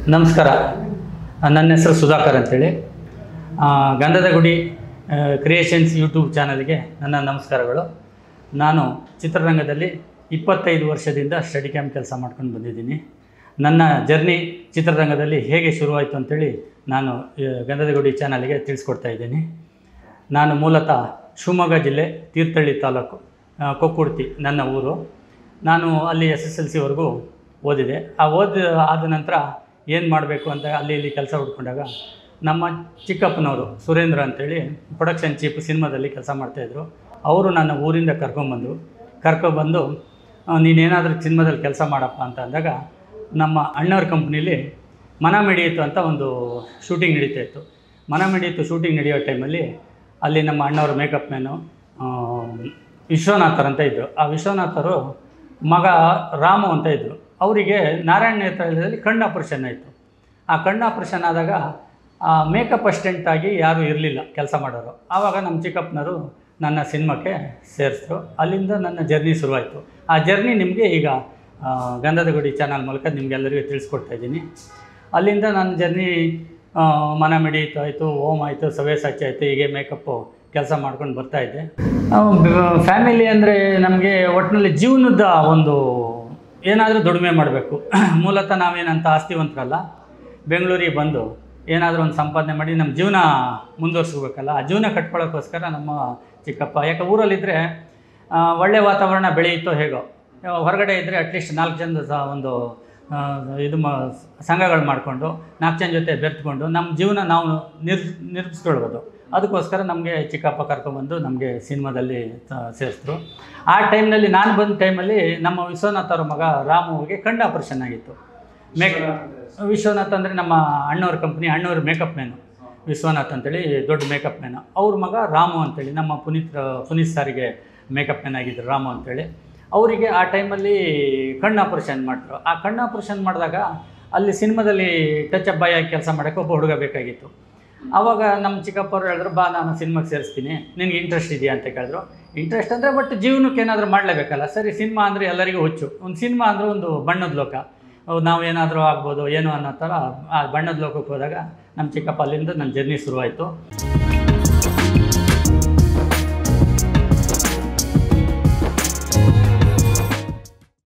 ನಮಸ್ಕಾರ ನನ್ನ ಹೆಸರು ಸುಧಾಕರ್ ಅಂತೇಳಿ ಆ, ಗಂಧದ ಗುಡಿ ಕ್ರಿಯೇಷನ್ಸ್ ಯೂಟ್ಯೂಬ್ ಚಾನಲ್ಗೆ ನನ್ನ ನಮಸ್ಕಾರಗಳು ನಾನು ಚಿತ್ರರಂಗದಲ್ಲಿ ಇಪ್ಪತ್ತೈದು ವರ್ಷದಿಂದ ಸ್ಟಡಿ ಕ್ಯಾಂಪ್ ಕೆಲಸ ಮಾಡ್ಕೊಂಡು ಬಂದಿದ್ದೀನಿ ನನ್ನ ಜರ್ನಿ ಚಿತ್ರರಂಗದಲ್ಲಿ ಹೇಗೆ ಶುರುವಾಯಿತು ಅಂತೇಳಿ ನಾನು ಆ, ಗಂಧದ ಗುಡಿ ಚಾನಲ್ಗೆ ತಿಳಿಸ್ಕೊಡ್ತಾ ಇದ್ದೀನಿ ನಾನು ಮೂಲತಃ ಶಿವಮೊಗ್ಗ ಜಿಲ್ಲೆ ತೀರ್ಥಹಳ್ಳಿ ತಾಲೂಕು ಆ, ಕೊಕ್ಕುಡ್ತಿ ನನ್ನ ಊರು ನಾನು ಅಲ್ಲಿ ಎಸ್ ಎಸ್ ಎಲ್ ಸಿವರೆಗೂ ಓದಿದೆ ಆ ಓದ ಆದ ನಂತರ ಏನು ಮಾಡಬೇಕು ಅಂತ ಅಲ್ಲಿ ಇಲ್ಲಿ ಕೆಲಸ ಹುಡ್ಕೊಂಡಾಗ ನಮ್ಮ ಚಿಕ್ಕಪ್ಪನವರು ಸುರೇಂದ್ರ ಅಂತೇಳಿ ಪ್ರೊಡಕ್ಷನ್ ಚೀಫ್ ಸಿನಿಮಾದಲ್ಲಿ ಕೆಲಸ ಮಾಡ್ತಾಯಿದ್ರು ಅವರು ನನ್ನ ಊರಿಂದ ಕರ್ಕೊಂಬಂದರು ಕರ್ಕೊಬಂದು ಆ, ನೀನೇನಾದರೂ ಸಿನಿಮಾದಲ್ಲಿ ಕೆಲಸ ಮಾಡಪ್ಪ ಅಂತ ಅಂದಾಗ ನಮ್ಮ ಅಣ್ಣವ್ರ ಕಂಪ್ನೀಲಿ ಮನ ಮಿಡಿಯಿತು ಅಂತ ಒಂದು ಶೂಟಿಂಗ್ ನಡೀತಾ ಇತ್ತು ಮನ ಮಿಡಿಯಿತು ಶೂಟಿಂಗ್ ನಡೆಯೋ ಟೈಮಲ್ಲಿ ಅಲ್ಲಿ ನಮ್ಮ ಅಣ್ಣವ್ರ ಮೇಕಪ್ ಮ್ಯಾನು ಆ, ವಿಶ್ವನಾಥರ್ ಅಂತ ಇದ್ದರು ಆ ವಿಶ್ವನಾಥರು ಮಗ ರಾಮು ಅಂತ ಇದ್ದರು ಅವರಿಗೆ ನಾರಾಯಣ ನೇತ್ರಾಲಯದಲ್ಲಿ ಕಣ್ಣು ಆಪರೇಷನ್ ಆಯಿತು ಆ ಕಣ್ಣು ಆಪರೇಷನ್ ಆದಾಗ ಆ ಮೇಕಪ್ ಅಸಿಸ್ಟೆಂಟಾಗಿ ಯಾರೂ ಇರಲಿಲ್ಲ ಕೆಲಸ ಮಾಡೋರು ಆವಾಗ ನಮ್ಮ ಚಿಕ್ಕಪ್ಪನವರು ನನ್ನ ಸಿನಿಮಾಕ್ಕೆ ಸೇರಿಸಿದ್ರು ಅಲ್ಲಿಂದ ನನ್ನ ಜರ್ನಿ ಶುರುವಾಯಿತು ಆ ಜರ್ನಿ ನಿಮಗೆ ಈಗ ಆ, ಗಂಧದ ಗುಡಿ ಚಾನಲ್ ಮೂಲಕ ನಿಮಗೆಲ್ಲರಿಗೂ ತಿಳಿಸ್ಕೊಡ್ತಾ ಇದ್ದೀನಿ ಅಲ್ಲಿಂದ ನನ್ನ ಜರ್ನಿ ಆ, ಮನ ಮಿಡಿಯಿತು ಆಯಿತು ಓಮ್ ಆಯಿತು ಸವ್ಯಸಾಚಿ ಆಯಿತು ಹೀಗೆ ಮೇಕಪ್ಪು ಕೆಲಸ ಮಾಡ್ಕೊಂಡು ಬರ್ತಾಯಿದ್ದೆ ಫ್ಯಾಮಿಲಿ ಅಂದರೆ ನಮಗೆ ಒಟ್ಟಿನಲ್ಲಿ ಜೀವನದ ಒಂದು ಏನಾದರೂ ದುಡಿಮೆ ಮಾಡಬೇಕು ಮೂಲತಃ ನಾವೇನಂತ ಆಸ್ತಿವಂತರಲ್ಲ ಬೆಂಗಳೂರಿಗೆ ಬಂದು ಏನಾದರೂ ಒಂದು ಸಂಪಾದನೆ ಮಾಡಿ ನಮ್ಮ ಜೀವನ ಮುಂದುವರ್ಸ್ಕೋಬೇಕಲ್ಲ ಆ ಜೀವನ ಕಟ್ಕೊಳ್ಳೋಕ್ಕೋಸ್ಕರ ನಮ್ಮ ಚಿಕ್ಕಪ್ಪ ಯಾಕೆ ಊರಲ್ಲಿದ್ದರೆ ಒಳ್ಳೆ ವಾತಾವರಣ ಬೆಳೆಯುತ್ತೋ ಹೇಗೋ ಯಾವ ಹೊರಗಡೆ ಇದ್ದರೆ ಅಟ್ಲೀಸ್ಟ್ ನಾಲ್ಕು ಜನದ ಸಹ ಒಂದು ಆ, ಇದು ಮಾ ಸಂಘಗಳು ಮಾಡಿಕೊಂಡು ನಾಲ್ಕು ಜನ ಜೊತೆ ಬೆರೆತ್ಕೊಂಡು ನಮ್ಮ ಜೀವನ ನಾವು ನಿರ್ ನಿರ್ಮಿಸ್ಕೊಳ್ಬೋದು ಅದಕ್ಕೋಸ್ಕರ ನಮಗೆ ಚಿಕ್ಕಪ್ಪ ಕರ್ಕೊಂಬಂದು ನಮಗೆ ಸಿನಿಮಾದಲ್ಲಿ ಸೇರಿಸಿದ್ರು ಆ ಟೈಮ್ನಲ್ಲಿ ನಾನು ಬಂದ ಟೈಮಲ್ಲಿ ನಮ್ಮ ವಿಶ್ವನಾಥ್ ಅವ್ರ ಮಗ ರಾಮುವಿಗೆ ಕಣ್ಣು ಆಪರೇಷನ್ ಆಗಿತ್ತು ಮೇಕ್ ವಿಶ್ವನಾಥ್ ಅಂದರೆ ನಮ್ಮ ಅಣ್ಣವ್ರ ಕಂಪ್ನಿ ಅಣ್ಣವ್ರ ಮೇಕಪ್ ಮ್ಯಾನು ವಿಶ್ವನಾಥ್ ಅಂತೇಳಿ ದೊಡ್ಡ ಮೇಕಪ್ ಮ್ಯಾನ್ ಅವ್ರ ಮಗ ರಾಮು ಅಂತೇಳಿ ನಮ್ಮ ಪುನೀತ್ ಪುನೀತ್ ಸಾರಿಗೆ ಮೇಕಪ್ ಮ್ಯಾನ್ ಆಗಿದ್ರು ರಾಮು ಅಂತೇಳಿ ಅವರಿಗೆ ಆ ಟೈಮಲ್ಲಿ ಕಣ್ಣು ಆಪರೇಷನ್ ಮಾಡಿದ್ರು ಆ ಕಣ್ಣು ಆಪರೇಷನ್ ಮಾಡಿದಾಗ ಅಲ್ಲಿ ಸಿನಿಮಾದಲ್ಲಿ ಟಚ್ ಅಪ್ ಬಾಯ್ ಆಗಿ ಕೆಲಸ ಮಾಡೋಕ್ಕೆ ಒಬ್ಬ ಹುಡುಗ ಬೇಕಾಗಿತ್ತು ಆವಾಗ ನಮ್ಮ ಚಿಕ್ಕಪ್ಪವ್ರು ಹೇಳಿದ್ರು ಬಾ ನಾನು ಸಿನಿಮಾಗೆ ಸೇರಿಸ್ತೀನಿ ನಿನಗೆ ಇಂಟ್ರೆಸ್ಟ್ ಇದೆಯಾ ಅಂತ ಕೇಳಿದ್ರು ಇಂಟ್ರೆಸ್ಟ್ ಅಂದರೆ ಬಟ್ ಜೀವನಕ್ಕೆ ಏನಾದರೂ ಮಾಡಲೇಬೇಕಲ್ಲ ಸರಿ ಸಿನಿಮಾ ಅಂದರೆ ಎಲ್ಲರಿಗೂ ಹುಚ್ಚು ಒಂದು ಸಿನಿಮಾ ಅಂದರೆ ಒಂದು ಬಣ್ಣದ ಲೋಕ ಅವು ನಾವೇನಾದರೂ ಆಗ್ಬೋದು ಏನೋ ಅನ್ನೋ ಥರ ಆ ಬಣ್ಣದ ಲೋಕಕ್ಕೆ ಹೋದಾಗ ನಮ್ಮ ಚಿಕ್ಕಪ್ಪ ಅಲ್ಲಿಂದ ನನ್ನ ಜರ್ನಿ ಶುರುವಾಯಿತು